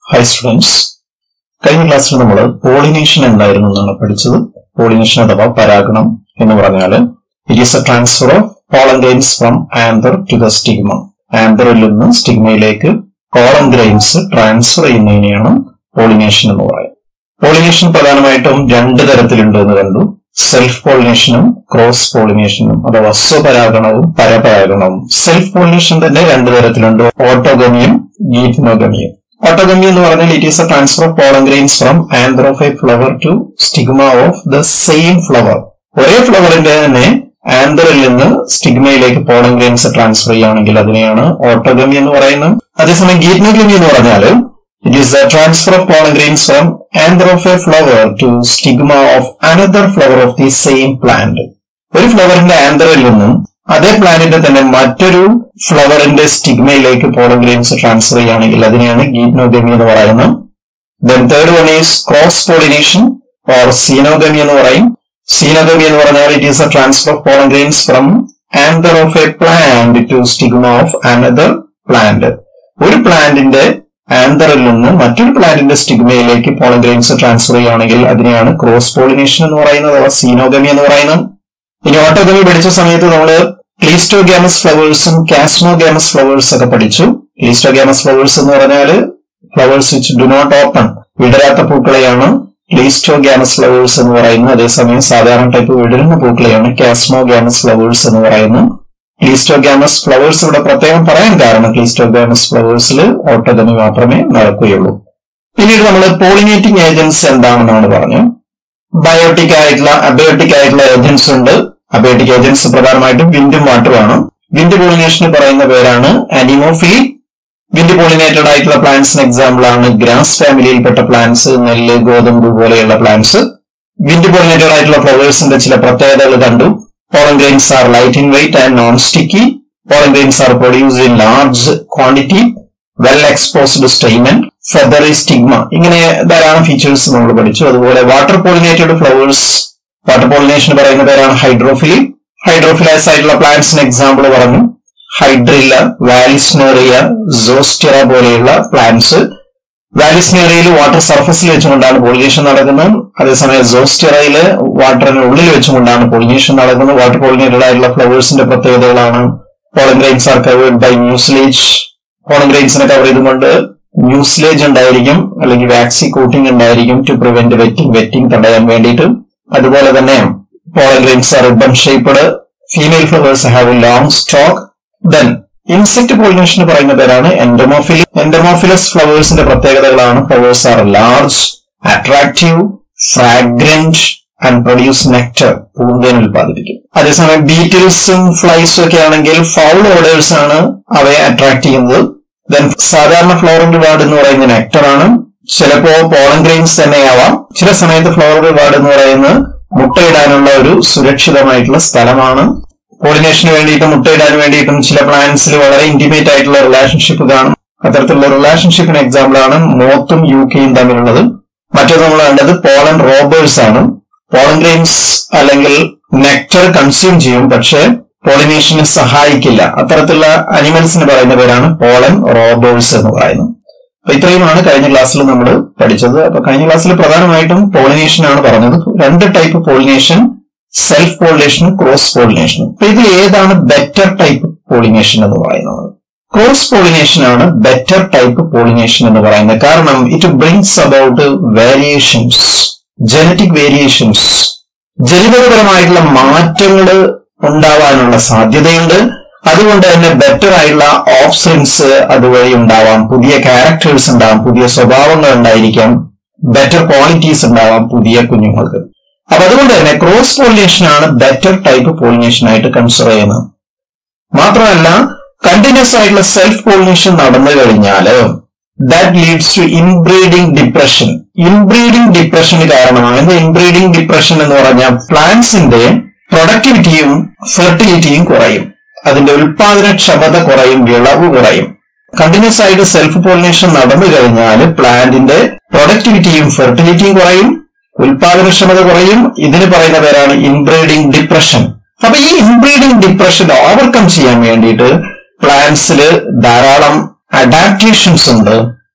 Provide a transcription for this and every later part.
Hi students കഴിഞ്ഞ ക്ലാസ്സിൽ നമ്മൾ പോളിനേഷൻ എന്തായിരുന്നു എന്നാണ് പഠിച്ചത് പോളിനേഷൻ അഥവാ പരാഗണം എന്ന് പറഞ്ഞാൽ it is a transfer of pollen grains from anther to the stigma ആംബറിൽ നിന്ന് സ്റ്റിഗ്മയിലേക്ക് കോളം ഗ്രെയിൻസ് ട്രാൻസ്ഫർ ചെയ്യുന്നതിനെയാണ് പോളിനേഷൻ എന്ന് പറയുന്നത് പോളിനേഷൻ പ്രധാനമായിട്ടും രണ്ട് തരത്തിലുണ്ട് എന്ന് കണ്ടു സെൽഫ് പോളിനേഷനും ക്രോസ് പോളിനേഷനും അഥവാ സ്വപരാഗണവും പരപരാഗണവും സെൽഫ് പോളിനേഷൻ തന്നെ രണ്ട് തരത്തിലുണ്ട് ഓട്ടോഗമിയും ഗീറ്റ്നോഗമിയും ഓട്ടോഗമി എന്ന് പറഞ്ഞാൽ it is a transfer of pollen grains from anther of a flower to stigma of the same flower ഒരേ ഫ്ലവറിന്റെ തന്നെ ആന്തറിൽ നിന്ന് സ്റ്റിഗ്മയിലേക്ക് പോളൻ ഗ്രെയിൻസ് ട്രാൻസ്ഫർ ചെയ്യുകയാണെങ്കിൽ അതിനെയാണ് ഓട്ടോഗമി എന്ന് പറയുന്നത് അതേസമയം ഗീറ്റ്നോഗമി എന്ന് പറഞ്ഞാൽ it is a transfer of pollen grains from anther of a flower to stigma of another flower of the same plant ഒരു ഫ്ലവറിന്റെ ആന്തറിൽ നിന്നും അതേ പ്ലാന്റിന്റെ തന്നെ മറ്റൊരു ഫ്ലവറിന്റെ സ്റ്റിഗ്മയിലേക്ക് പോളൻ ഗ്രെയിൻസ് ട്രാൻസ്ഫർ ചെയ്യുകയാണെങ്കിൽ അതിനെയാണ് ഗീറ്റ്നോഗമി എന്ന് പറയുന്നത് then third one is cross pollination or xenogamy എന്ന് പറയും സീനോഗമി എന്ന് പറഞ്ഞാൽ it is a transfer of pollen grains from anther of a plant to stigma of another plant ഒരു പ്ലാന്റിന്റെ ആന്തറിൽ നിന്ന് മറ്റൊരു പ്ലാന്റിന്റെ സ്റ്റിഗ്മയിലേക്ക് പോളൻ ഗ്രെയിൻസ് ട്രാൻസ്ഫർ ചെയ്യുകയാണെങ്കിൽ അതിനെയാണ് ക്രോസ് പോളിനേഷൻ എന്ന് പറയുന്നത് അഥവാ സീനോഗമി എന്ന് പറയുന്നത് ഇനി ഓട്ടോഗമി പഠിച്ച സമയത്ത് നമ്മൾ ക്ലീസ്റ്റോഗ്യാമസ് ഫ്ലവേഴ്സും കാസ്മോഗ്യാമസ് ഫ്ലവേഴ്സ് ഒക്കെ പഠിച്ചു ക്ലീസ്റ്റോഗ്യാമസ് ഫ്ലവേഴ്സ് എന്ന് പറഞ്ഞാൽ flowers which do not open വിടരാത്ത പൂക്കളെയാണ് ക്ലീസ്റ്റോഗ്യാമസ് ഫ്ലവേഴ്സ് എന്ന് പറയുന്നത് അതേസമയം സാധാരണ ടൈപ്പ് വിടരുന്ന പൂക്കളെയാണ് കാസ്മോഗ്യാമസ് ഫ്ലവേഴ്സ് എന്ന് പറയുന്നത് ക്ലീസ്റ്റോഗ്യാമസ് ഫ്ലവേഴ്സ് ഇവിടെ പ്രത്യേകം പറയാൻ കാരണം ക്ലീസ്റ്റോഗ്യാമസ് ഫ്ലവേഴ്സിൽ ഓട്ടോഗമി മാത്രമേ നടക്കുകയുള്ളൂ പിന്നീട് നമ്മൾ പോളിനേറ്റിംഗ് ഏജൻസ് എന്താണെന്നാണ് പറഞ്ഞു ബയോട്ടിക് ആയിട്ടുള്ള അബയോട്ടിക് ആയിട്ടുള്ള ഏജൻസ് ഉണ്ട് അബയോട്ടിക് ഏജൻസ് പ്രധാനമായിട്ടും വിൻഡും വാട്ടറുമാണ് വിൻഡ് പോളിനേഷന് പറയുന്ന പേരാണ് അനിമോഫിലി വിൻഡ് പോളിനേറ്റഡ് ആയിട്ടുള്ള പ്ലാന്റ്സിന് എക്സാമ്പിൾ ആണ് ഗ്രാസ് ഫാമിലിയിൽപ്പെട്ട പ്ലാന്റ്സ് നെല്ല് ഗോതമ്പ് പോലെയുള്ള പ്ലാന്റ്സ് വിൻഡ് പോളിനേറ്റഡ് ആയിട്ടുള്ള ഫ്ലവേഴ്സിന്റെ ചില പ്രത്യേകതകൾ കണ്ടു pollen grains are light in weight and non sticky pollen grains are produced in large quantity well exposed stamen feathery stigma ഇങ്ങനെ ധാരാളം ഫീച്ചേഴ്സ് നമ്മൾ പഠിച്ചു അതുപോലെ water pollinated flowers water pollination പറയുന്ന പേരാണ് ഹൈഡ്രോഫിലി ഹൈഡ്രോഫിലൈസ് ആയിട്ടുള്ള പ്ലാന്റ്സിന് എക്സാമ്പിൾ പറഞ്ഞു ഹൈഡ്രില്ല വാലിസ്നേറിയ സോസ്റ്റിറ പോലെയുള്ള പ്ലാന്റ്സ് വാലിസ്നേറിയയിൽ വാട്ടർ സർഫസിൽ വെച്ചുകൊണ്ടാണ് പോളിനേഷൻ നടക്കുന്നത് അതേസമയം സോസ്റ്റിറയില് വാട്ടറിന് ഉള്ളിൽ വെച്ചുകൊണ്ടാണ് പോളിനേഷൻ നടക്കുന്നത് വാട്ടർ പോളിനേറ്റഡ് ആയിട്ടുള്ള ഫ്ലവേഴ്സിന്റെ പ്രത്യേകതകളാണ് pollen grains are covered by mucilage pollen ഗ്രെയിൻസിനെ കവർ ചെയ്തുകൊണ്ട് മ്യൂസിലേജ് ഉണ്ടായിരിക്കും അല്ലെങ്കിൽ വാക്സി കോട്ടിംഗ് ഉണ്ടായിരിക്കും ടു പ്രിവെന്റ് വെറ്റിംഗ് വെറ്റിംഗ് തടയാൻ വേണ്ടിയിട്ട് അതുപോലെ തന്നെ pollen grains are ribbon shaped female flowers have a long stalk then insect pollination പറയുന്ന പേരാണ് എൻഡമോഫിലി എൻഡമോഫിലസ് ഫ്ലവേഴ്സിന്റെ പ്രത്യേകതകളാണ് flowers are large attractive fragrant and produce nectar പൂന്തേൻ ഉൽപ്പാദിപ്പിക്കും അതേസമയം ബീറ്റിൽസും ഫ്ലൈസും ഒക്കെ ആണെങ്കിൽ ഫൗൾ ഓർഡേഴ്സ് ആണ് അവയെ അട്രാക്ട് ചെയ്യുന്നത് ദെൻ സാധാരണ ഫ്ലോറൽ വാർഡ് എന്ന് പറയുന്ന നെക്ടർ ആണ് ചിലപ്പോ പോളൻ ഗ്രെയിൻസ് തന്നെയാവാം ചില സമയത്ത് ഫ്ലോറൽ വാർഡ് എന്ന് പറയുന്നത് മുട്ടയിടാനുള്ള ഒരു സുരക്ഷിതമായിട്ടുള്ള സ്ഥലമാണ് പോളിനേഷന് വേണ്ടിയിട്ടും മുട്ടയിടാൻ വേണ്ടിയിട്ടും ചില പ്ലാന്റ്സിൽ വളരെ ഇന്റിമേറ്റ് ആയിട്ടുള്ള റിലേഷൻഷിപ്പ് കാണും അത്തരത്തിലുള്ള റിലേഷൻഷിപ്പിന് എക്സാമ്പിൾ ആണ് മോത്തും യു കെയും തമ്മിലുള്ളത് മറ്റൊന്ന് നമ്മൾ കണ്ടത് പോളൻ റോബേഴ്സ് ആണ് പോളൻ ഗ്രെയിൻസ് അല്ലെങ്കിൽ നെക്ടർ കൺസ്യൂം ചെയ്യും പക്ഷേ പോളിനേഷന് സഹായിക്കില്ല അത്തരത്തിലുള്ള അനിമൽസിന് പറയുന്ന പേരാണ് പോളൻ റോബേഴ്സ് എന്ന് പറയുന്നത് അപ്പൊ ഇത്രയുമാണ് കഴിഞ്ഞ ക്ലാസ്സിൽ നമ്മൾ പഠിച്ചത് അപ്പൊ കഴിഞ്ഞ ക്ലാസ്സിൽ പ്രധാനമായിട്ടും പോളിനേഷൻ ആണ് പറഞ്ഞത് രണ്ട് ടൈപ്പ് പോളിനേഷൻ സെൽഫ് പോളിനേഷനും ക്രോസ് പോളിനേഷനും അപ്പൊ ഇതിൽ ഏതാണ് ബെറ്റർ ടൈപ്പ് പോളിനേഷൻ എന്ന് പറയുന്നത് ക്രോസ് പോളിനേഷൻ ആണ് ബെറ്റർ ടൈപ്പ് പോളിനേഷൻ എന്ന് പറയുന്നത് കാരണം it brings about variations genetic variations ജനിതകപരമായിട്ടുള്ള മാറ്റങ്ങൾ ഉണ്ടാവാനുള്ള സാധ്യതയുണ്ട് അതുകൊണ്ട് തന്നെ ബെറ്റർ ആയിട്ടുള്ള ഓപ്ഷൻസ് അതുവഴി ഉണ്ടാവാം പുതിയ ക്യാരക്ടേഴ്സ് ഉണ്ടാവാം പുതിയ സ്വഭാവങ്ങൾ ഉണ്ടായിരിക്കാം ബെറ്റർ ക്വാളിറ്റീസ് ഉണ്ടാവാം പുതിയ കുഞ്ഞുങ്ങൾക്ക് അപ്പൊ അതുകൊണ്ട് തന്നെ ക്രോസ് പോളിനേഷൻ ആണ് ബെറ്റർ ടൈപ്പ് പോളിനേഷൻ ആയിട്ട് കൺസിഡർ ചെയ്യുന്നത് മാത്രമല്ല കണ്ടിന്യൂസ് ആയിട്ടുള്ള സെൽഫ് പോളിനേഷൻ നടന്നു കഴിഞ്ഞാല് that leads to inbreeding depression inbreeding ഡിപ്രഷന് കാരണമാണ് എന്താ ഇൻബ്രീഡിംഗ് ഡിപ്രഷൻ എന്ന് പറഞ്ഞാൽ പ്ലാന്റ്സിന്റെ പ്രൊഡക്ടിവിറ്റിയും ഫെർട്ടിലിറ്റിയും കുറയും അതിന്റെ ഉൽപാദനക്ഷമത കുറയും വിളവ് കുറയും കണ്ടിന്യൂസ് ആയിട്ട് സെൽഫ് പോളിനേഷൻ നടന്നു കഴിഞ്ഞാൽ പ്ലാന്റിന്റെ പ്രൊഡക്ടിവിറ്റിയും ഫെർട്ടിലിറ്റിയും കുറയും ഉൽപാദനക്ഷമത കുറയും ഇതിന് പറയുന്ന പേരാണ് ഇൻബ്രീഡിംഗ് ഡിപ്രഷൻ അപ്പൊ ഈ ഇൻബ്രീഡിംഗ് ഡിപ്രഷൻ ഓവർകം ചെയ്യാൻ വേണ്ടിയിട്ട് പ്ലാന്റ്സിൽ ധാരാളം അഡാപ്റ്റേഷൻസ് ഉണ്ട്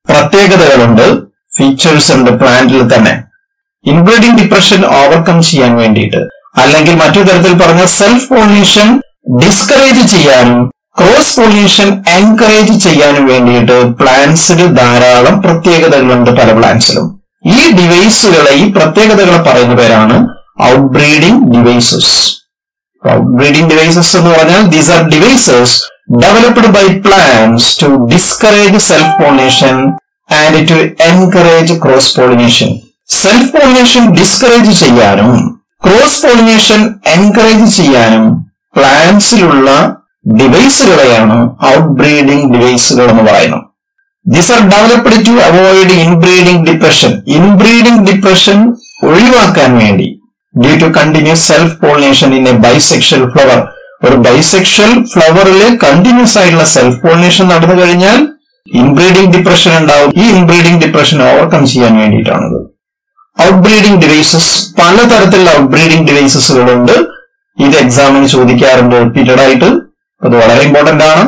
പ്രത്യേകതകളുണ്ട് ഫീച്ചേഴ്സ് ഉണ്ട് പ്ലാന്റിൽ തന്നെ ഇൻബ്രീഡിംഗ് ഡിപ്രഷൻ ഓവർകം ചെയ്യാൻ വേണ്ടിയിട്ട് അല്ലെങ്കിൽ മറ്റൊരു തരത്തിൽ പറഞ്ഞ സെൽഫ് പോളിനേഷൻ ഡിസ്കറേജ് ചെയ്യാനും ക്രോസ് പോളിനേഷൻ എൻകറേജ് ചെയ്യാനും വേണ്ടിയിട്ട് പ്ലാന്റ്സിൽ ധാരാളം പ്രത്യേകതകളുണ്ട് പല പ്ലാന്റ്സിലും ഈ ഡിവൈസുകളെ ഈ പ്രത്യേകതകളെ പറയുന്ന പേരാണ് ഔട്ട്ബ്രീഡിംഗ് ഡിവൈസസ് ഔട്ട്ബ്രീഡിംഗ് ഡിവൈസസ് എന്ന് പറഞ്ഞാൽ these are devices developed by plants to discourage self pollination and to encourage cross pollination self pollination discourage ചെയ്യാനും ക്രോസ് പോളിനേഷൻ എൻകറേജ് ചെയ്യാനും പ്ലാന്റ്സിലുള്ള ഡിവൈസുകളെയാണ് ഔട്ട്ബ്രീഡിംഗ് ഡിവൈസുകൾ എന്ന് പറയുന്നത് these are developed to avoid inbreeding depression inbreeding depression ഒഴിവാക്കാൻ വേണ്ടി due to continuous self pollination in a bisexual flower ഒരു ബൈസെക്ഷൽ ഫ്ലവറിൽ കണ്ടിന്യൂസ് ആയിട്ടുള്ള സെൽഫ് പോളിനേഷൻ നടന്നു കഴിഞ്ഞാൽ ഇൻബ്രീഡിംഗ് ഡിപ്രഷൻ ഉണ്ടാവും ഈ ഇൻബ്രീഡിംഗ് ഡിപ്രഷൻ ഓവർകം ചെയ്യാൻ വേണ്ടിയിട്ടാണത് ഔട്ട്ബ്രീഡിംഗ് ഡിവൈസസ് പലതരത്തിലുള്ള ഔട്ട്ബ്രീഡിംഗ് ഡിവൈസസുകളുണ്ട് ഇത് എക്സാമിന് ചോദിക്കാറുണ്ട് റിപ്പീറ്റഡ് ആയിട്ട് അത് വളരെ ഇമ്പോർട്ടന്റ് ആണ്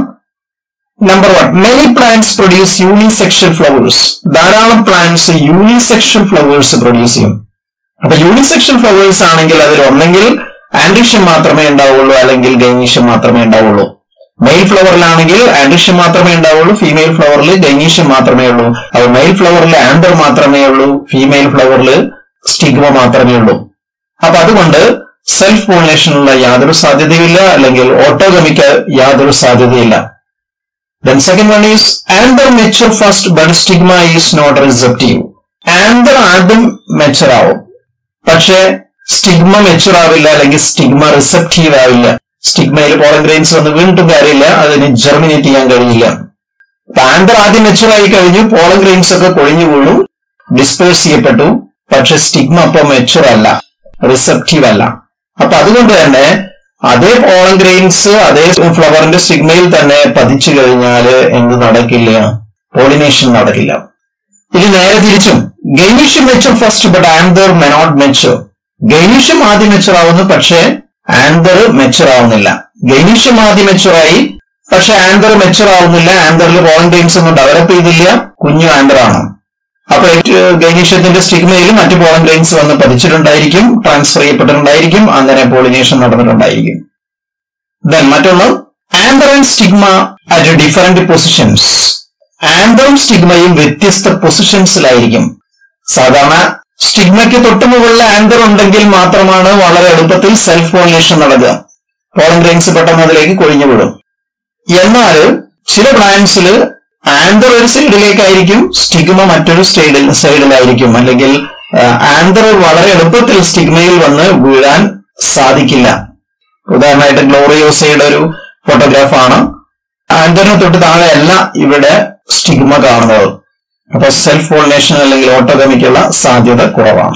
number one many plants produce unisexual flowers ധാരാളം പ്ലാന്റ്സ് യൂണിസെക്ഷൽ ഫ്ലവേഴ്സ് പ്രൊഡ്യൂസ് ചെയ്യും അപ്പൊ യൂണിസെക്ഷൽ ഫ്ലവേഴ്സ് ആണെങ്കിൽ അതിൽ ഒന്നെങ്കിൽ ആൻഡ്രീഷ്യം മാത്രമേ ഉണ്ടാവുള്ളൂ അല്ലെങ്കിൽ ഗൈനീഷ്യം മാത്രമേ ഉണ്ടാവുള്ളൂ മെയിൽ ഫ്ലവറിലാണെങ്കിൽ ആൻഡ്രീഷ്യം മാത്രമേ ഉണ്ടാവുള്ളൂ ഫീമെയിൽ ഫ്ലവറിൽ ഗൈനീഷ്യം മാത്രമേ ഉള്ളൂ അപ്പൊ മെയിൽ ഫ്ലവറിൽ ആംബർ മാത്രമേ ഉള്ളൂ ഫീമെയിൽ ഫ്ലവറിൽ സ്റ്റിഗ്മ മാത്രമേ ഉള്ളൂ അപ്പൊ അതുകൊണ്ട് സെൽഫ് പോളിനേഷനുള്ള യാതൊരു സാധ്യതയില്ല അല്ലെങ്കിൽ ഓട്ടോഗമിക്ക് യാതൊരു സാധ്യതയില്ല then second one is anther mature first but stigma is not receptive anther ആദ്യം മെച്ചർ ആവും പക്ഷേ സ്റ്റിഗ്മ മെച്ചർ ആവില്ല അല്ലെങ്കിൽ സ്റ്റിഗ്മ റിസപ്റ്റീവ് ആവില്ല സ്റ്റിഗ്മയിൽ പോളൻ ഗ്രെയിൻസ് വന്ന് വീണ്ടും കാര്യമില്ല അതിന് ജെർമിനേറ്റ് ചെയ്യാൻ കഴിയില്ല ആന്തർ ആദ്യം മെച്ചർ ആയി കഴിഞ്ഞു പോളൻ ഗ്രെയിൻസ് ഒക്കെ കൊഴിഞ്ഞു വീണു ഡിസ്പേഴ്സ് ചെയ്യപ്പെട്ടു പക്ഷെ സ്റ്റിഗ്മ അപ്പൊ മെച്ചർ അല്ല റിസപ്റ്റീവ് അല്ല അപ്പൊ അതുകൊണ്ട് തന്നെ അതേ പോളൻ ഗ്രെയിൻസ് അതേ ഫ്ലവറിന്റെ സ്റ്റിഗ്മയിൽ തന്നെ പതിച്ചു കഴിഞ്ഞാല് എന്ത് നടക്കില്ല പോളിനേഷൻ നടക്കില്ല ഇനി നേരെ തിരിച്ചും gynoecium mature first but anther മെനോട്ട് മെച്ചർ ഗൈനീഷ്യം ആദ്യം മെച്ചർ ആവുന്നു പക്ഷേ ആന്തർ മെച്ചർ ആവുന്നില്ല ഗൈനീഷ്യം ആദ്യം മെച്ചറായി പക്ഷെ ആന്തർ മെച്ചർ ആവുന്നില്ല ആന്തറിൽ പോളൻ ഗ്രെയിൻസ് ഒന്നും ഡെവലപ്പ് ചെയ്തില്ല കുഞ്ഞു ആന്തർ ആണ് അപ്പൊ ഗൈനീഷ്യത്തിന്റെ സ്റ്റിഗ്മയിൽ മറ്റു പോളൻ ഗ്രെയിൻസ് വന്ന് പതിച്ചിട്ടുണ്ടായിരിക്കും ട്രാൻസ്ഫർ ചെയ്യപ്പെട്ടിട്ടുണ്ടായിരിക്കും അങ്ങനെ പോളിനേഷൻ നടന്നിട്ടുണ്ടായിരിക്കും ദെൻ മറ്റൊന്ന് anther and stigma at different positions ആന്തറും സ്റ്റിഗ്മയും വ്യത്യസ്ത പൊസിഷൻസിലായിരിക്കും സാധാരണ സ്റ്റിഗ്മയ്ക്ക് തൊട്ട് മുകളിൽ ആന്തർ ഉണ്ടെങ്കിൽ മാത്രമാണ് വളരെ എളുപ്പത്തിൽ സെൽഫ് പോളിനേഷൻ നടക്കുക പോളൻ ഗ്രെയിൻസ് പെട്ടെന്ന് അതിലേക്ക് കൊഴിഞ്ഞു വിടും എന്നാൽ ചില പ്ലാന്റ്സിൽ ആന്തർ ഒരു സൈഡിലേക്കായിരിക്കും സ്റ്റിഗ്മ മറ്റൊരു സൈഡിൽ സൈഡിലായിരിക്കും അല്ലെങ്കിൽ ആന്തർ വളരെ എളുപ്പത്തിൽ സ്റ്റിഗ്മയിൽ വന്ന് വീഴാൻ സാധിക്കില്ല ഉദാഹരണമായിട്ട് ഗ്ലോറിയോസയുടെ ഒരു ഫോട്ടോഗ്രാഫാണ് ആന്തറിന് തൊട്ട് താഴെയല്ല ഇവിടെ സ്റ്റിഗ്മ കാണുന്നത് അപ്പൊ സെൽഫ് പോളിനേഷൻ അല്ലെങ്കിൽ ഓട്ടോഗമിക്കുള്ള സാധ്യത കുറവാണ്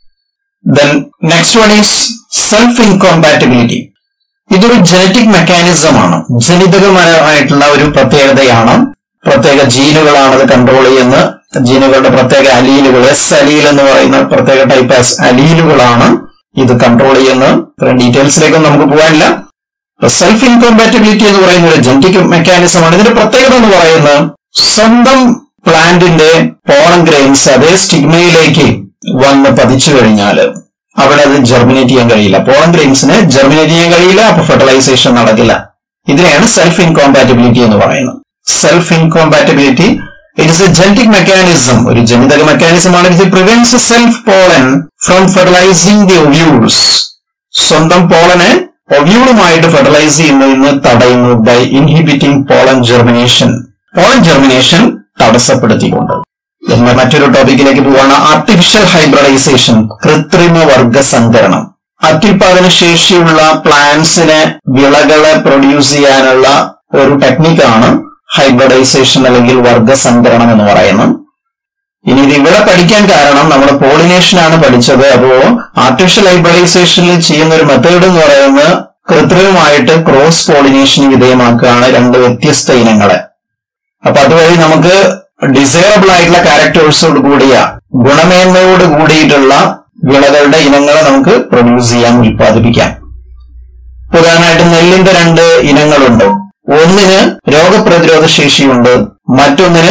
then next one is self incompatibility ഇതൊരു ജനറ്റിക് മെക്കാനിസം ആണ് ജനിതകപരമായിട്ടുള്ള ഒരു പ്രത്യേകതയാണ് പ്രത്യേക ജീനുകളാണ് ഇത് കൺട്രോൾ ചെയ്യുന്ന ജീനുകളുടെ പ്രത്യേക അലീലുകൾ എസ് അലീൽ എന്ന് പറയുന്ന പ്രത്യേക ടൈപ്പ് എസ് അലീലുകളാണ് ഇത് കൺട്രോൾ ചെയ്യുന്നത് ഇത്രയും ഡീറ്റെയിൽസിലേക്കൊന്നും നമുക്ക് പോകാനില്ല സെൽഫ് ഇൻകോമ്പാറ്റബിലിറ്റി എന്ന് പറയുന്ന ഒരു ജനറ്റിക് മെക്കാനിസം ആണ് ഇതിന്റെ പ്രത്യേകത എന്ന് പറയുന്നത് സ്വന്തം പ്ലാന്റിന്റെ പോളൻ ഗ്രെയിൻസ് അതേ സ്റ്റിഗ്മയിലേക്ക് വന്ന് പതിച്ചു കഴിഞ്ഞാൽ അവിടെ അത് ജെർമിനേറ്റ് ചെയ്യാൻ കഴിയില്ല പോളൻ ഗ്രെയിൻസിന് ജെർമിനേറ്റ് ചെയ്യാൻ കഴിയില്ല അപ്പൊ ഫെർട്ടിലൈസേഷൻ നടക്കില്ല ഇതിനെയാണ് സെൽഫ് ഇൻകോമ്പാറ്റബിലിറ്റി എന്ന് പറയുന്നത് self incompatibility it is a genetic mechanism ഒരു ജനിതക മെക്കാനിസം ആണ് ഇത് prevents self pollen from fertilizing the ovules സ്വന്തം പോളനെ ഒവ്യൂളുമായിട്ട് ഫെർട്ടിലൈസ് ചെയ്യുന്നതിന് തടയുന്നു by inhibiting pollen germination pollen germination തടസ്സപ്പെടുത്തിക്കൊണ്ട് എന്നാൽ മറ്റൊരു ടോപ്പിക്കിലേക്ക് പോവാണ് ആർട്ടിഫിഷ്യൽ ഹൈബ്രിഡൈസേഷൻ കൃത്രിമ വർഗ സങ്കരണം അത്യുൽപാദന ശേഷിയുള്ള പ്ലാന്റ്സിനെ വിളകളെ പ്രൊഡ്യൂസ് ചെയ്യാനുള്ള ഒരു ടെക്നിക്കാണ് ഹൈബ്രിഡൈസേഷൻ അല്ലെങ്കിൽ വർഗസങ്കരണം എന്ന് പറയുന്നത് ഇനി ഇത് ഇവിടെ പഠിക്കാൻ കാരണം നമ്മൾ പോളിനേഷൻ ആണ് പഠിച്ചത് അപ്പോ ആർട്ടിഫിഷ്യൽ ഹൈബ്രിഡൈസേഷനിൽ ചെയ്യുന്ന ഒരു മെത്തേഡ് എന്ന് പറയുന്നത് കൃത്രിമമായിട്ട് ക്രോസ് പോളിനേഷൻ വിധേയമാക്കുകയാണ് രണ്ട് വ്യത്യസ്ത ഇനങ്ങളെ അപ്പൊ അതുവഴി നമുക്ക് ഡിസൈറബിൾ ആയിട്ടുള്ള ക്യാരക്ടേഴ്സോട് കൂടിയ ഗുണമേന്മയോട് കൂടിയിട്ടുള്ള വിളകളുടെ ഇനങ്ങളെ നമുക്ക് പ്രൊഡ്യൂസ് ചെയ്യാൻ ഉൽപ്പാദിപ്പിക്കാം ഉദാഹരണമായിട്ട് നെല്ലിന്റെ രണ്ട് ഇനങ്ങളുണ്ട് ഒന്നിന് രോഗപ്രതിരോധ ശേഷിയുണ്ട് മറ്റൊന്നിന്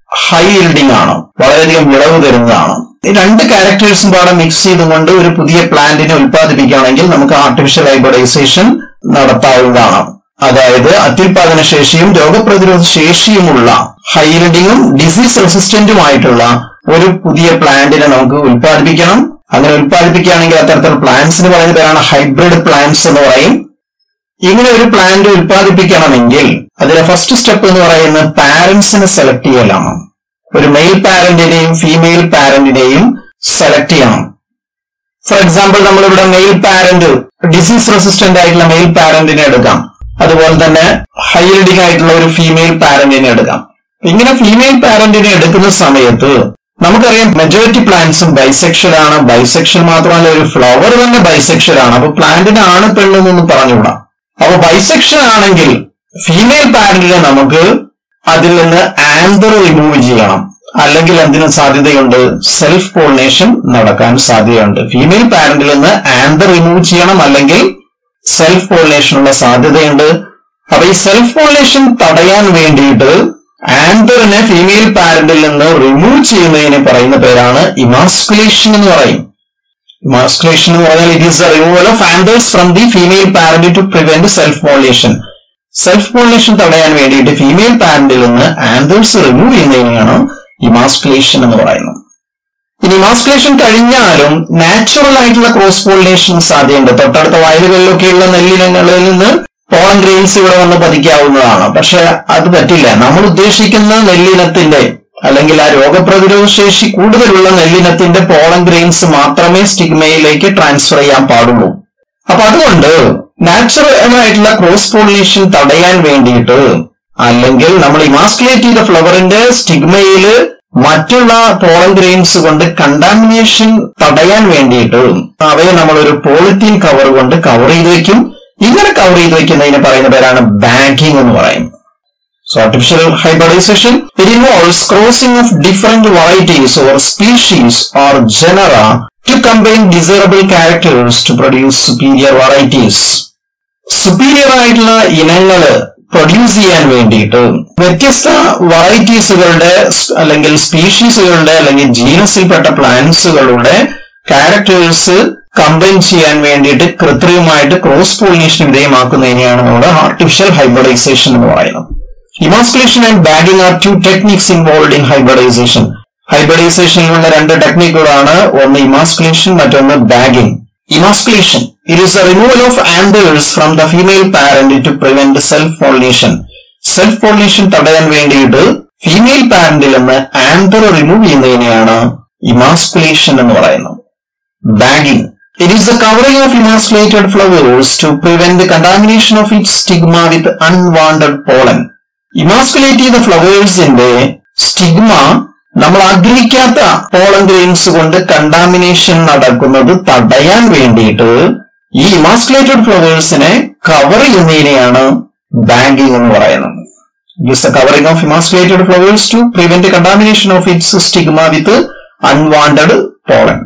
ഹൈ ഈൽഡിംഗ് ആണ് വളരെയധികം വിളവ് തരുന്നതാണ് ഈ രണ്ട് ക്യാരക്ടേഴ്സും പാടെ മിക്സ് ചെയ്തുകൊണ്ട് ഒരു പുതിയ പ്ലാന്റിനെ ഉൽപ്പാദിപ്പിക്കുകയാണെങ്കിൽ നമുക്ക് ആർട്ടിഫിഷ്യൽ ഹൈബ്രിഡൈസേഷൻ നടത്താവുന്നതാണ് അതായത് അത്യുൽപാദന ശേഷിയും രോഗപ്രതിരോധ ശേഷിയുമുള്ള ഹൈ ഈൽഡിങ്ങും ഡിസീസ് റെസിസ്റ്റന്റുമായിട്ടുള്ള ഒരു പുതിയ പ്ലാന്റിനെ നമുക്ക് ഉൽപ്പാദിപ്പിക്കണം അങ്ങനെ ഉൽപ്പാദിപ്പിക്കുകയാണെങ്കിൽ അത്തരത്തിലുള്ള പ്ലാന്റ്സിന് പറയുന്ന പേരാണ് ഹൈബ്രിഡ് പ്ലാന്റ്സ് എന്ന് പറയും ഇങ്ങനെ ഒരു പ്ലാന്റ് ഉൽപ്പാദിപ്പിക്കണമെങ്കിൽ അതിലെ ഫസ്റ്റ് സ്റ്റെപ്പ് എന്ന് പറയുന്നത് പാരന്റ്സിനെ സെലക്ട് ചെയ്യലാണ് ഒരു മെയിൽ പാരന്റിനെയും ഫീമെയിൽ പാരന്റിനെയും സെലക്ട് ചെയ്യണം ഫോർ എക്സാമ്പിൾ നമ്മളിവിടെ മെയിൽ പാരന്റ് ഡിസീസ് റെസിസ്റ്റന്റ് ആയിട്ടുള്ള മെയിൽ പാരന്റിനെ എടുക്കാം അതുപോലെ തന്നെ ഹൈൽഡിംഗ് ആയിട്ടുള്ള ഒരു ഫീമെയിൽ പാരന്റിനെ എടുക്കാം ഇങ്ങനെ ഫീമെയിൽ പാരന്റിനെ എടുക്കുന്ന സമയത്ത് നമുക്കറിയാം മെജോറിറ്റി പ്ലാന്റ്സും ബൈസെക്ഷൽ ആണ് ബൈസെക്ഷൽ മാത്രമല്ല ഒരു ഫ്ലവർ തന്നെ ബൈസെക്ഷൽ ആണ് അപ്പൊ പ്ലാന്റിന് ആണ് പെണ്ണെന്നൊന്നും പറഞ്ഞുകൂടാ അപ്പൊ ബൈസെക്ഷൻ ആണെങ്കിൽ ഫീമെയിൽ പാരന്റിനെ നമുക്ക് അതിൽ നിന്ന് ആന്തർ റിമൂവ് ചെയ്യണം അല്ലെങ്കിൽ എന്തിനു സാധ്യതയുണ്ട് സെൽഫ് പോളിനേഷൻ നടക്കാൻ സാധ്യതയുണ്ട് ഫീമെയിൽ പാരന്റിൽ നിന്ന് ആന്തർ റിമൂവ് ചെയ്യണം അല്ലെങ്കിൽ സെൽഫ് പോളിനേഷനുള്ള സാധ്യതയുണ്ട് അപ്പൊ ഈ സെൽഫ് പോളിനേഷൻ തടയാൻ വേണ്ടിയിട്ട് ആന്തറിനെ ഫീമെയിൽ പാരന്റിൽ നിന്ന് റിമൂവ് ചെയ്യുന്നതിന് പറയുന്ന പേരാണ് ഇമാസ്കുലേഷൻ എന്ന് പറയും ഇമാസ്കുലേഷൻ എന്ന് പറഞ്ഞാൽ it is removal of anthers from the female parent to prevent self pollination self pollination തടയാൻ വേണ്ടിയിട്ട് ഫീമെയിൽ പാരന്റിൽ നിന്ന് ആന്തേഴ്സ് റിമൂവ് ചെയ്യുന്നതിനെയാണ് ഇമാസ്കുലേഷൻ എന്ന് പറയുന്നത് ഇനി ഇമാസ്കുലേഷൻ കഴിഞ്ഞാലും നാച്ചുറൽ ആയിട്ടുള്ള ക്രോസ് പോളിനേഷൻ സാധ്യതയുണ്ട് തൊട്ടടുത്ത വയലുകളിലൊക്കെയുള്ള നെല്ലിനങ്ങളിൽ നിന്ന് പോളൻ ഗ്രെയിൻസ് ഇവിടെ വന്ന് പതിക്കാവുന്നതാണ് പക്ഷെ അത് പറ്റില്ല നമ്മൾ ഉദ്ദേശിക്കുന്ന നെല്ലിനത്തിന്റെ അല്ലെങ്കിൽ ആ രോഗപ്രതിരോധ ശേഷി കൂടുതലുള്ള നെല്ലിനത്തിന്റെ പോളൻ ഗ്രെയിൻസ് മാത്രമേ സ്റ്റിഗ്മയിലേക്ക് ട്രാൻസ്ഫർ ചെയ്യാൻ പാടുള്ളൂ അപ്പൊ അതുകൊണ്ട് നാച്ചുറൽ ആയിട്ടുള്ള ക്രോസ് പോളിനേഷൻ തടയാൻ വേണ്ടിയിട്ട് അല്ലെങ്കിൽ നമ്മൾ ഇമാസ്കുലേറ്റ് ചെയ്ത ഫ്ലവറിന്റെ സ്റ്റിഗ്മയില് മറ്റുള്ള പോളൻ ഗ്രെയിൻസ് കൊണ്ട് കണ്ടാമിനേഷൻ തടയാൻ വേണ്ടിയിട്ട് അവയെ നമ്മൾ ഒരു പോളിത്തീൻ കവർ കൊണ്ട് കവർ ചെയ്ത് വെക്കും ഇങ്ങനെ കവർ ചെയ്ത് വെക്കുന്നതിന് പറയുന്ന പേരാണ് ബാങ്കിങ് എന്ന് പറയും So artificial hybridization, it involves crossing of different varieties or species or genera to combine desirable characters to produce superior varieties. Superior ആയിട്ടുള്ള ഇനങ്ങള് പ്രൊഡ്യൂസ് ചെയ്യാൻ വേണ്ടിയിട്ട് വ്യത്യസ്ത വെറൈറ്റീസുകളുടെ അല്ലെങ്കിൽ സ്പീഷീസുകളുടെ അല്ലെങ്കിൽ ജീനസിൽപ്പെട്ട പ്ലാന്റ്സുകളുടെ ക്യാരക്ടേഴ്സ് കമ്പൈൻ ചെയ്യാൻ വേണ്ടിയിട്ട് കൃത്രിമമായിട്ട് ക്രോസ് പോളിനേഷൻ വിധേയമാക്കുന്നതിനെയാണ് നമ്മൾ ആർട്ടിഫിഷ്യൽ ഹൈബ്രിഡൈസേഷൻ എന്ന് പറയുന്നത് emasculation and bagging are two techniques involve in hybridization ഹൈബ്രിഡൈസേഷനിലുള്ള രണ്ട് ടെക്നിക്കുകളാണ് ഒന്ന് ഇമാസ്കുലേഷൻ മറ്റൊന്ന് bagging emasculation it is a removal of anthers from the female parent to prevent self pollination self pollination തടയാൻ വേണ്ടിയിട്ട് ഫീമെയിൽ പാരന്റിൽ നിന്ന് ആന്തർ റിമൂവ് ചെയ്യുന്നതിനെയാണ് ഇമാസ്കുലേഷൻ എന്ന് പറയുന്നത് bagging it is the covering of emasculated flowers to prevent contamination of it stigma with unwanted pollen emasculate ചെയ്ത ഫ്ലവേഴ്സിന്റെ stigma നമ്മൾ ആഗ്രഹിക്കാത്ത പോളൻ ഗ്രെയിൻസ് കൊണ്ട് കണ്ടാമിനേഷൻ നടക്കുന്നത് തടയാൻ വേണ്ടിയിട്ട് ഈ ഇമാസ്കുലേറ്റഡ് ഫ്ലവേഴ്സിനെ കവർ ചെയ്യുന്നതിനെയാണ് ബാങ്കിങ് എന്ന് പറയുന്നത് is a covering of emasculated flowers to prevent contamination of its stigma with unwanted pollen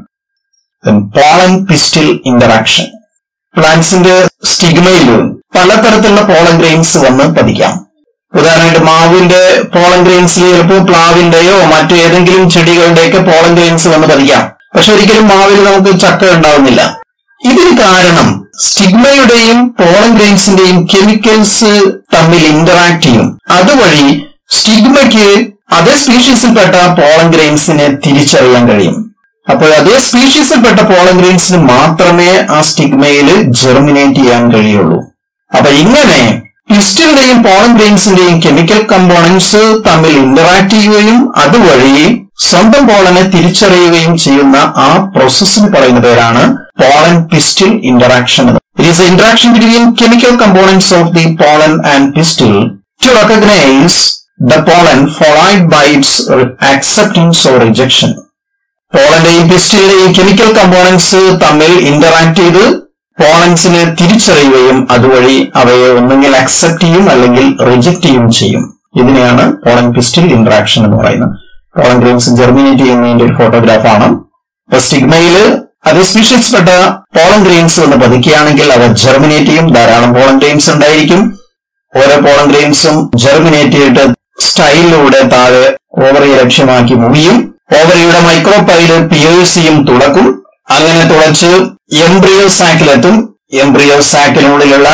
pollen pistil interaction പ്ലാന്റ്സിന്റെ സ്റ്റിഗ്മയിൽ പലതരത്തിലുള്ള പോളൻ ഗ്രെയിൻസ് വന്ന് പതിക്കാം ഉദാഹരണമായിട്ട് മാവിന്റെ പോളൻ ഗ്രെയിൻസിൽ ചിലപ്പോൾ പ്ലാവിന്റെയോ മറ്റേതെങ്കിലും ചെടികളുടെയൊക്കെ പോളൻ ഗ്രെയിൻസ് വന്ന് പതിക്കാം പക്ഷെ ഒരിക്കലും മാവിൽ നമുക്ക് ചക്ക ഉണ്ടാവുന്നില്ല ഇതിന് കാരണം സ്റ്റിഗ്മയുടെയും പോളൻ ഗ്രെയിൻസിന്റെയും കെമിക്കൽസ് തമ്മിൽ ഇന്ററാക്ട് ചെയ്യും അതുവഴി സ്റ്റിഗ്മയ്ക്ക് അതേ സ്പീഷീസിൽപ്പെട്ട പോളൻ ഗ്രെയിൻസിനെ തിരിച്ചറിയാൻ കഴിയും അപ്പോൾ അതേ സ്പീഷീസിൽപ്പെട്ട പോളൻ ഗ്രെയിൻസിന് മാത്രമേ ആ സ്റ്റിഗ്മയിൽ ജെർമിനേറ്റ് ചെയ്യാൻ കഴിയുള്ളൂ അപ്പൊ ഇങ്ങനെ പിസ്റ്റിന്റെയും പോളൻ ഗ്രെയിൻസിന്റെയും കെമിക്കൽ കമ്പോണൻസ് തമ്മിൽ ഇന്ററാക്ട് ചെയ്യുകയും അതുവഴി സ്വന്തം പോളനെ തിരിച്ചറിയുകയും ചെയ്യുന്ന ആ പ്രോസസ്സിന് പറയുന്ന പേരാണ് pollen pistil interaction it is interaction between chemical components of the pollen and pistil to recognise the pollen followed by its acceptance or rejection പോളന്റെയും പിസ്റ്റിന്റെയും കെമിക്കൽ കമ്പോണൻസ് തമ്മിൽ ഇന്ററാക്ട് ചെയ്ത് പോളൻസിനെ തിരിച്ചറിയുകയും അതുവഴി അവയെ ഒന്നുകിൽ അക്സെപ്റ്റ് ചെയ്യും അല്ലെങ്കിൽ റിജക്ട് ചെയ്യും ചെയ്യും ഇതിനെയാണ് പോളൻ പിസ്റ്റിൽ ഇന്ററാക്ഷൻ എന്ന് പറയുന്നത് പോളൻ ഗ്രെയിൻസ് ജെർമിനേറ്റ് ചെയ്യുന്നതിന്റെ ഒരു ഫോട്ടോഗ്രാഫാണ് അപ്പൊ സ്റ്റിഗ്മയില് അതേ സ്പീഷീസ്പ്പെട്ട പോളൻ ഗ്രെയിൻസ് വന്ന് പതുക്കുകയാണെങ്കിൽ അവ ജെർമിനേറ്റ് ചെയ്യും ധാരാളം പോളൻ ഗ്രെയിൻസ് ഉണ്ടായിരിക്കും ഓരോ പോളൻ ഗ്രെയിൻസും ജെർമിനേറ്റ് ചെയ്തിട്ട് സ്റ്റൈലിലൂടെ താഴെ ഓവറിയെ ലക്ഷ്യമാക്കി മൂവിയും ഓവറിയുടെ മൈക്രോപൈല് പിയേഴ്സിയും തുളക്കും അങ്ങനെ തുളച്ച് എംബ്രിയോ സാക്കിലെത്തും എംബ്രിയോ സാക്കിനുള്ളിലുള്ള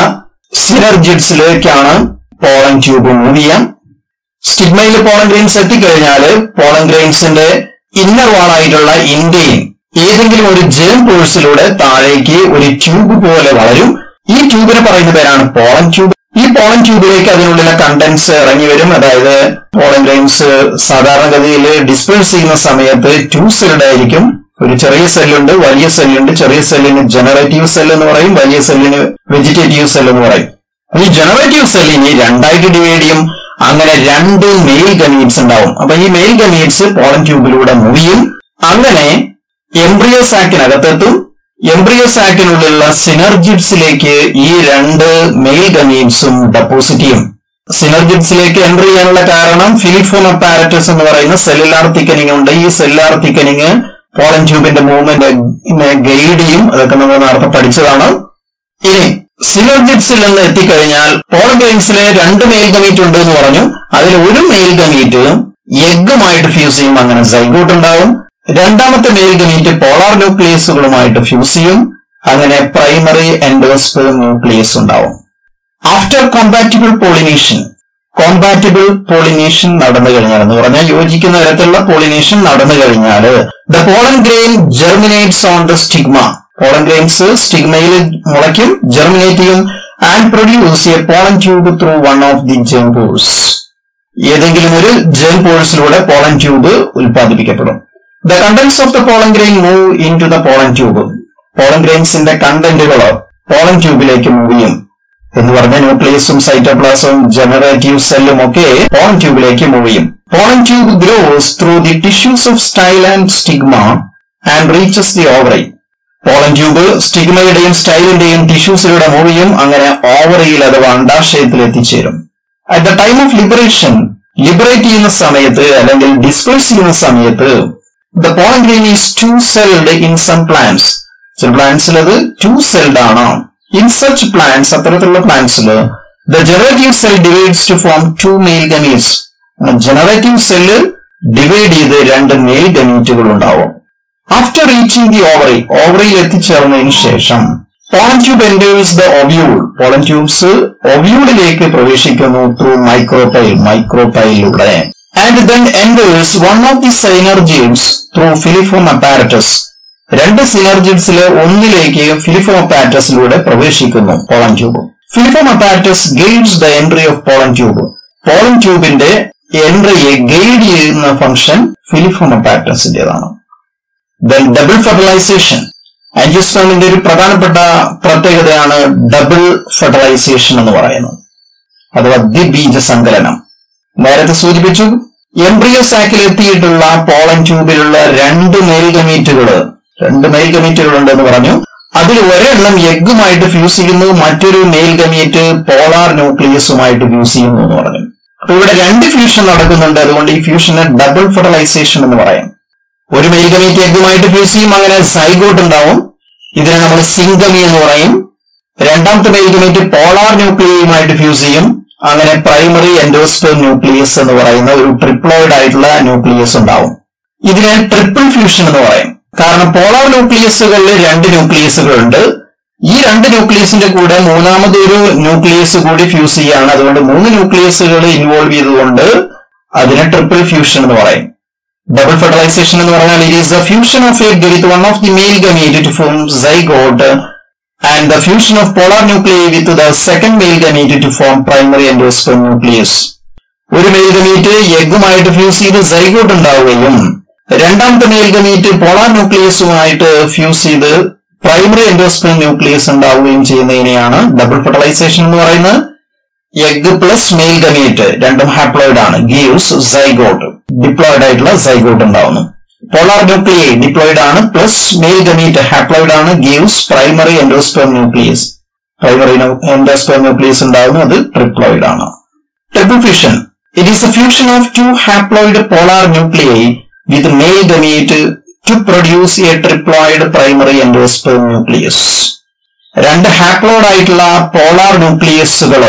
സിനർജിഡ്സിലേക്കാണ് പോളൻ ട്യൂബ് മൂവ് ചെയ്യാം സ്റ്റിഗ്മയിൽ പോളൻ ഗ്രെയിൻസ് എത്തിക്കഴിഞ്ഞാൽ പോളൻ ഗ്രെയിൻസിന്റെ ഇന്നർ വാളായിട്ടുള്ള ഇന്ത്യയിൽ ഏതെങ്കിലും ഒരു ജേം പോഴ്സിലൂടെ താഴേക്ക് ഒരു ട്യൂബ് പോലെ വളരും ഈ ട്യൂബിന് പറയുന്ന പേരാണ് പോളൻ ട്യൂബ് ഈ പോളൻ ട്യൂബിലേക്ക് അതിനുള്ളിലെ കണ്ടൻസ് ഇറങ്ങി വരും അതായത് പോളൻ ഗ്രെയിൻസ് സാധാരണഗതിയിൽ ഡിസ്പേഴ്സ് ചെയ്യുന്ന സമയത്ത് ടു സെൽഡ് ആയിരിക്കും ഒരു ചെറിയ സെല്ലുണ്ട് വലിയ സെല്ലുണ്ട് ചെറിയ സെല്ലിന് ജനറേറ്റീവ് സെൽ എന്ന് പറയും വലിയ സെല്ലിന് വെജിറ്റേറ്റീവ് സെൽ എന്ന് പറയും ഈ ജനറേറ്റീവ് സെല്ലിന് രണ്ടായിട്ട് ഡിവൈഡ് ചെയ്യും അങ്ങനെ രണ്ട് മെയിൽ ഗമീറ്റ്സ് ഉണ്ടാവും അപ്പൊ ഈ മെയിൽ ഗമീറ്റ്സ് പോളൻ ട്യൂബിലൂടെ മൂവ് ചെയ്യും അങ്ങനെ എംബ്രിയോ സാക്കിനകത്തെത്തും എംബ്രിയോ സാക്കിനുള്ളിലുള്ള സിനർജിഡ്സിലേക്ക് ഈ രണ്ട് മെയിൽ ഗമീറ്റ്സും ഡെപ്പോസിറ്റ് ചെയ്യും സിനർജിഡ്സിലേക്ക് എൻട്രി ചെയ്യാനുള്ള കാരണം ഫിലിഫോം അപ്പാരറ്റസ് എന്ന് പറയുന്ന സെല്ലുലാർ തിക്കനിങ് ഉണ്ട് ഈ സെല്ലുലാർ തിക്കനിങ് പോളൻ ട്യൂബിന്റെ മൂവ്മെന്റ് ഗൈഡ് ചെയ്യും അതൊക്കെ നമ്മൾ നേരത്തെ പഠിച്ചതാണ് ഇനി സിനർജിറ്റ്സിൽ നിന്ന് എത്തിക്കഴിഞ്ഞാൽ പോൾ ഗെയിംസിലെ രണ്ട് മെയിൽ ഗമീറ്റ് ഉണ്ട് എന്ന് പറഞ്ഞു അതിൽ ഒരു മെയിൽ ഗമീറ്റ് എഗ്ഗുമായിട്ട് ഫ്യൂസ് ചെയ്യും അങ്ങനെ സൈഗോട്ട് ഉണ്ടാവും രണ്ടാമത്തെ മെയിൽ ഗമീറ്റ് പോളാർ ന്യൂക്ലിയസുകളുമായിട്ട് ഫ്യൂസ് ചെയ്യും അങ്ങനെ പ്രൈമറി എൻഡോസ്പേം ന്യൂക്ലിയസ് ഉണ്ടാവും after compatible pollination compatible pollination നടന്നു കഴിഞ്ഞാൽ എന്ന് പറഞ്ഞാൽ യോജിക്കുന്ന തരത്തിലുള്ള പോളിനേഷൻ നടന്നു കഴിഞ്ഞാൽ the pollen grain germinates on the stigma pollen grains സ്റ്റിഗ്മയിൽ മുളയ്ക്കും ജെർമിനേറ്റ് ചെയ്യും and produce a pollen tube through one of the germ pores ഏതെങ്കിലും ഒരു ജെം പോഴ്സിലൂടെ പോളൻ ട്യൂബ് ഉൽപ്പാദിപ്പിക്കപ്പെടും the contents of the pollen grain move into the pollen tube pollen ഗ്രെയിൻസിന്റെ കണ്ടന്റുകൾ pollen ട്യൂബിലേക്ക് മൂവ് ചെയ്യും എന്ന് പറഞ്ഞ ന്യൂക്ലിയസും സൈറ്റോപ്ലാസവും ജനറേറ്റീവ് സെല്ലും ഒക്കെ പോളൻ ട്യൂബിലേക്ക് മൂവ് ചെയ്യും pollen tube grows through the tissues of style and stigma and reaches the ovary pollen tube സ്റ്റിഗ്മയുടെയും സ്റ്റൈലിന്റെയും ടിഷ്യൂസിലൂടെ മൂവ് ചെയ്യും അങ്ങനെ ഓവറിയിൽ അഥവാ അണ്ടാശയത്തിൽ എത്തിച്ചേരും at the time of liberation liberate ചെയ്യുന്ന സമയത്ത് അല്ലെങ്കിൽ ഡിസ്പേഴ്സ് ചെയ്യുന്ന സമയത്ത് the pollen grain is two celled in some plants ചില പ്ലാന്റ്സിൽ അത് ടു സെൽഡ് ആണ് ഇൻ സച്ച് പ്ലാന്റ്സ് അത്തരത്തിലുള്ള പ്ലാന്റ്സിൽ the generative cell divides to form two male gametes generative cell divide ചെയ്ത് രണ്ട് മെയിൽ ഗമീറ്റുകൾ ഉണ്ടാവും ആഫ്റ്റർ റീച്ചിങ് ദി ഓവറി ഓവറിയിൽ എത്തിച്ചേർന്നതിന് ശേഷം pollen tube enters the ovule pollen tubes ഒബ്യൂളിലേക്ക് പ്രവേശിക്കുന്നു ത്രൂ മൈക്രോപൈൽ മൈക്രോപൈലിലൂടെ and then enters one of the synergids through filiform apparatus രണ്ട് സിനർജിഡ്സിലെ ഒന്നിലേക്ക് ഫിലിഫോം അപ്പാരറ്റസിലൂടെ പ്രവേശിക്കുന്നു pollen tube filiform apparatus guides the entry of pollen tube pollen ട്യൂബിന്റെ എൻട്രിയെ guide ചെയ്യുന്ന ഫംഗ്ഷൻ ഫിലിഫോം അപ്പാരറ്റസിന്റേതാണ് ദെൻ ഡബിൾ ഫെർട്ടിലൈസേഷൻ ആൻജിയോസ്പേമിന്റെ ഒരു പ്രധാനപ്പെട്ട പ്രത്യേകതയാണ് ഡബിൾ ഫെർട്ടിലൈസേഷൻ എന്ന് പറയുന്നത് അഥവാ ദ്വിബീജ സങ്കലനം നേരത്തെ സൂചിപ്പിച്ചു എംബ്രിയോ സാക്കിൽ എത്തിയിട്ടുള്ള പോളൻ ട്യൂബിലുള്ള രണ്ട് മെയിൽ ഗമീറ്റുകൾ രണ്ട് മെയിൽ ഗമീറ്റുകൾ ഉണ്ടെന്ന് പറഞ്ഞു അതിൽ ഒരെണ്ണം എഗ്ഗുമായിട്ട് ഫ്യൂസ് ചെയ്യുന്നു മറ്റൊരു മെയിൽ ഗമീറ്റ് പോളാർ ന്യൂക്ലിയസുമായിട്ട് ഫ്യൂസ് ചെയ്യുന്നു എന്ന് പറഞ്ഞു അപ്പൊ ഇവിടെ രണ്ട് ഫ്യൂഷൻ നടക്കുന്നുണ്ട് അതുകൊണ്ട് ഈ ഫ്യൂഷന് ഡബിൾ ഫെർട്ടിലൈസേഷൻ എന്ന് പറയാം ഒരു മെയിൽ ഗമീറ്റ് എഗ്ഗുമായിട്ട് ഫ്യൂസ് ചെയ്യും അങ്ങനെ സൈഗോട്ട് ഉണ്ടാവും ഇതിനെ നമ്മൾ സിംഗമി എന്ന് പറയും രണ്ടാമത്തെ മെയിൽ ഗമീറ്റ് പോളാർ ന്യൂക്ലിയയുമായിട്ട് ഫ്യൂസ് ചെയ്യും അങ്ങനെ പ്രൈമറി എൻഡോസ്പേം ന്യൂക്ലിയസ് എന്ന് പറയുന്ന ഒരു ട്രിപ്ലോയിഡ് ആയിട്ടുള്ള ന്യൂക്ലിയസ് ഉണ്ടാവും ഇതിനെ ട്രിപ്പിൾ ഫ്യൂഷൻ എന്ന് പറയും കാരണം പോളാർ ന്യൂക്ലിയസുകളിൽ രണ്ട് ന്യൂക്ലിയസുകൾ ഉണ്ട് ഈ രണ്ട് ന്യൂക്ലിയസിന്റെ കൂടെ മൂന്നാമതൊരു ന്യൂക്ലിയസ് കൂടി ഫ്യൂസ് ചെയ്യാണ് അതുകൊണ്ട് മൂന്ന് ന്യൂക്ലിയസുകൾ ഇൻവോൾവ് ചെയ്തുകൊണ്ട് അതിനെ ട്രിപ്പിൾ ഫ്യൂഷൻ എന്ന് പറയും ഡബിൾ ഫെർട്ടിലൈസേഷൻ എന്ന് പറഞ്ഞാൽ it is the fusion of egg with one of the male gamete to form zygote and the fusion of polar nuclei with the second male gamete to form primary endosperm nucleus. ഒരു male gamete എഗ്ഗുമായിട്ട് fuse ചെയ്ത് zygote ഉണ്ടാവുകയും രണ്ടാമത്തെ male gamete polar ന്യൂക്ലിയസുമായിട്ട് fuse ചെയ്ത് primary endosperm nucleus ഉണ്ടാവുകയും ചെയ്യുന്നതിനെയാണ് double fertilization എന്ന് പറയുന്നത് എഗ് പ്ലസ് മെയിൽ ഗമീറ്റ് രണ്ടും ഹാപ്ലോയിഡ് ആണ് ഗീവ്സ് സൈഗോട്ട് ഡിപ്ലോയിഡ് ആയിട്ടുള്ള സൈഗോട്ട് ഉണ്ടാവുന്നു പോളാർ ന്യൂക്ലിയെ ഡിപ്ലോയിഡ് ആണ് പ്ലസ് മെയിൽ ഗമീറ്റ് ഹാപ്ലോയിഡ് ആണ് gives primary endosperm nucleus primary endosperm nucleus ഉണ്ടാവുന്നു അത് ട്രിപ്ലോയിഡ് ആണ് triple fusion it is a fusion of two haploid polar nuclei with male gamete to produce a triploid primary endosperm nucleus രണ്ട് haploid ആയിട്ടുള്ള polar ന്യൂക്ലിയസുകൾ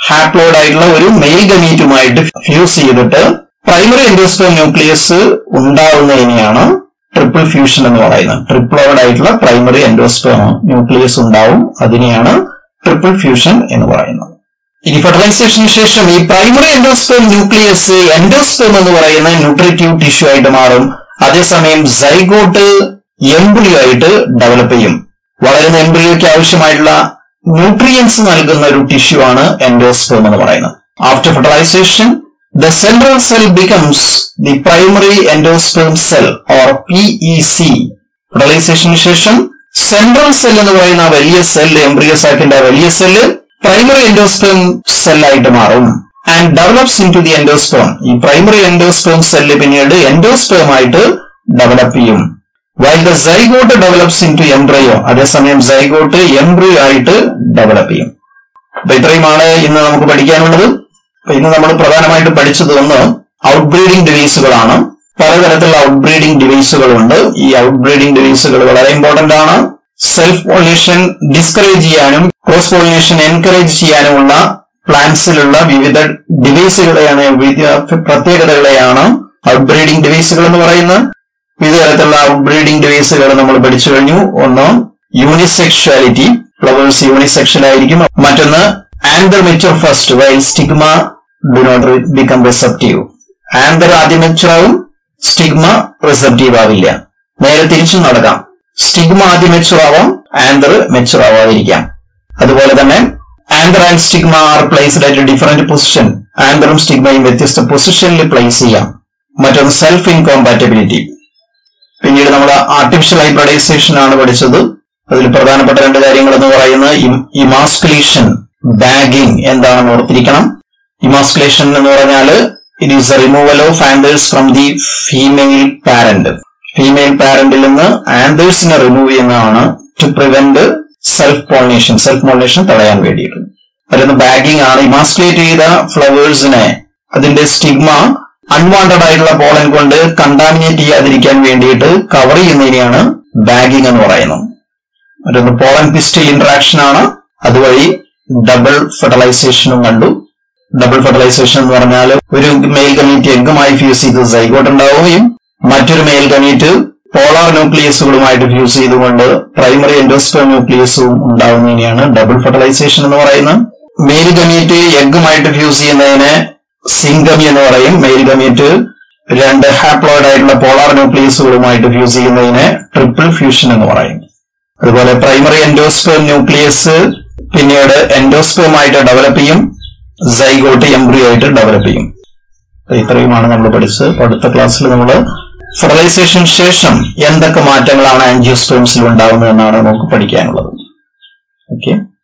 haploid ആയിട്ടുള്ള ഒരു male ഗമീറ്റുമായിട്ട് fuse ചെയ്തിട്ട് പ്രൈമറി എൻഡോസ്പേം ന്യൂക്ലിയസ് ഉണ്ടാവുന്നതിനെയാണ് ട്രിപ്പിൾ ഫ്യൂഷൻ എന്ന് പറയുന്നത് ട്രിപ്ലോയിഡ് ആയിട്ടുള്ള പ്രൈമറി എൻഡോസ്പേം ന്യൂക്ലിയസ് ഉണ്ടാവും അതിനെയാണ് ട്രിപ്പിൾ ഫ്യൂഷൻ എന്ന് പറയുന്നത് ഇനി ഫെർട്ടിലൈസേഷന് ശേഷം ഈ പ്രൈമറി എൻഡോസ്പേം ന്യൂക്ലിയസ് എൻഡോസ്പേം എന്ന് പറയുന്ന ന്യൂട്രിറ്റീവ് ടിഷ്യൂ ആയിട്ട് മാറും അതേസമയം സൈഗോട്ട് എംബ്രിയോ ആയിട്ട് ഡെവലപ്പ് ചെയ്യും വളരുന്ന എംബ്രിയോയ്ക്ക് ആവശ്യമായിട്ടുള്ള ന്യൂട്രിയൻസ് നൽകുന്ന ഒരു ടിഷ്യൂ ആണ് എൻഡോസ്പേം എന്ന് പറയുന്നത് after fertilization the central cell becomes the primary endosperm cell or P E C ഫെർട്ടിലൈസേഷന് ശേഷം സെൻട്രൽ സെൽ എന്ന് പറയുന്ന വലിയ സെല്ല് എംബ്രിയോ സാക്കിന്റെ വലിയ സെല്ല് പ്രൈമറി എൻഡോസ്പേം സെല്ലായിട്ട് മാറും and develops into the endosperm ഈ പ്രൈമറി എൻഡോസ്പേം സെല്ല് പിന്നീട് എൻഡോസ്പേം ആയിട്ട് ഡെവലപ്പ് ചെയ്യും while the zygote develops into embryo അതേസമയം സൈഗോട്ട് എംബ്രിയോ ആയിട്ട് ഡെവലപ്പ് ചെയ്യും അപ്പൊ ഇത്രയുമാണ് ഇന്ന് നമുക്ക് പഠിക്കാനുള്ളത് അപ്പൊ ഇന്ന് നമ്മൾ പ്രധാനമായിട്ട് പഠിച്ചത് ഒന്ന് ഔട്ട് ബ്രീഡിംഗ് ഡിവൈസുകളാണ് പലതരത്തിലുള്ള ഔട്ട് ബ്രീഡിംഗ് ഡിവൈസുകളുണ്ട് ഈ ഔട്ട് ബ്രീഡിംഗ് ഡിവൈസുകൾ വളരെ ഇമ്പോർട്ടന്റ് ആണ് സെൽഫ് പോളിനേഷൻ ഡിസ്കറേജ് ചെയ്യാനും ക്രോസ് പോളിനേഷൻ എൻകറേജ് ചെയ്യാനുമുള്ള പ്ലാന്റ്സിലുള്ള വിവിധ ഡിവൈസുകളെയാണ് വിവിധ പ്രത്യേകതകളെയാണ് ഔട്ട് ബ്രീഡിംഗ് ഡിവൈസുകൾ എന്ന് പറയുന്നത് വിവിധ തരത്തിലുള്ള ഔട്ട് ബ്രീഡിംഗ് ഡിവൈസുകൾ നമ്മൾ പഠിച്ചു കഴിഞ്ഞു ഒന്ന് യൂണിസെക്ഷുവാലിറ്റി ഫ്ലവേഴ്സ് യൂണിസെക്ഷൽ ആയിരിക്കും മറ്റൊന്ന് anther mature first while stigma do not become receptive anther ആദ്യം മെച്ചുർ ആവും സ്റ്റിഗ്മ റിസപ്റ്റീവ് ആവില്ല നേരെ തിരിച്ചും നടക്കാം സ്റ്റിഗ്മ ആദ്യം മെച്ചുർ ആവാം ആന്തർ മെച്ചുർ ആവാതിരിക്കാം അതുപോലെ തന്നെ anther and stigma are placed at different position ആന്തറും സ്റ്റിഗ്മയും വ്യത്യസ്ത പൊസിഷനിൽ പ്ലേസ് ചെയ്യാം മറ്റൊന്ന് സെൽഫ് ഇൻകോമ്പാറ്റബിലിറ്റി പിന്നീട് നമ്മൾ ആർട്ടിഫിഷ്യൽ ഹൈബ്രിഡൈസേഷൻ ആണ് പഠിച്ചത് അതിൽ പ്രധാനപ്പെട്ട രണ്ട് കാര്യങ്ങൾ എന്ന് പറയുന്നത് ഇമാസ്കുലേഷൻ ബാഗിംഗ് എന്താണെന്ന് ഓർത്തിരിക്കണം ഇമാസ്കുലേഷൻ എന്ന് പറഞ്ഞാൽ it is a removal of anders from the female parent female പാരന്റിൽ നിന്ന് ആൻഡേഴ്സിനെ റിമൂവ് ചെയ്യുന്നതാണ് to prevent self pollination self pollination തടയാൻ വേണ്ടിയിട്ട് മറ്റൊന്ന് ബാഗിംഗ് ആണ് ഇമാസ്കുലേറ്റ് ചെയ്ത ഫ്ലവേഴ്സിനെ അതിന്റെ സ്റ്റിഗ്മ അൺവാണ്ടഡ് ആയിട്ടുള്ള പോളൻ കൊണ്ട് കണ്ടാമിനേറ്റ് ചെയ്യാതിരിക്കാൻ വേണ്ടിയിട്ട് കവർ ചെയ്യുന്നതിനെയാണ് ബാഗിംഗ് എന്ന് പറയുന്നത് മറ്റൊന്ന് പോളൻ പിസ്റ്റൽ ഇന്ററാക്ഷൻ ആണ് അതുവഴി ഡബിൾ ഫെർട്ടിലൈസേഷനും കണ്ടു ഡബിൾ ഫെർട്ടിലൈസേഷൻ എന്ന് പറഞ്ഞാൽ ഒരു മെയിൽ കമ്യൂണിറ്റി എഗ്ഗുമായി ഫ്യൂസ് ചെയ്ത് സൈഗോട്ട് ഉണ്ടാവുകയും മറ്റൊരു മെയിൽ കമ്യൂണിറ്റ് പോളാർ ന്യൂക്ലിയസുകളുമായിട്ട് ഫ്യൂസ് ചെയ്തുകൊണ്ട് പ്രൈമറി എൻഡോസ്പേം ന്യൂക്ലിയസും ഉണ്ടാവുന്നതിനെയാണ് ഡബിൾ ഫെർട്ടിലൈസേഷൻ എന്ന് പറയുന്നത് മെയിൽ കമ്യൂണിറ്റ് എഗ്ഗുമായിട്ട് ഫ്യൂസ് ചെയ്യുന്നതിനെ സിംഗമി എന്ന് പറയും മെയിൽ ഗമീറ്റ് രണ്ട് ഹാപ്ലോയിഡ് ആയിട്ടുള്ള പോളാർ ന്യൂക്ലിയസുകളുമായിട്ട് ഫ്യൂസ് ചെയ്യുന്നതിനെ ട്രിപ്പിൾ ഫ്യൂഷൻ എന്ന് പറയും അതുപോലെ പ്രൈമറി എൻഡോസ്പേം ന്യൂക്ലിയസ് പിന്നീട് എൻഡോസ്പേമായിട്ട് ഡെവലപ്പ് ചെയ്യും സൈഗോട്ട് എംബ്രിയോ ആയിട്ട് ഡെവലപ്പ് ചെയ്യും ഇത്രയുമാണ് നമ്മൾ പഠിച്ചത് അടുത്ത ക്ലാസ്സിൽ നമ്മൾ ഫെർട്ടിലൈസേഷൻ ശേഷം എന്തൊക്കെ മാറ്റങ്ങളാണ് ആൻജിയോസ്പേംസിൽ ഉണ്ടാകുന്നത് എന്നാണ് നമുക്ക് പഠിക്കാനുള്ളത് ഓക്കെ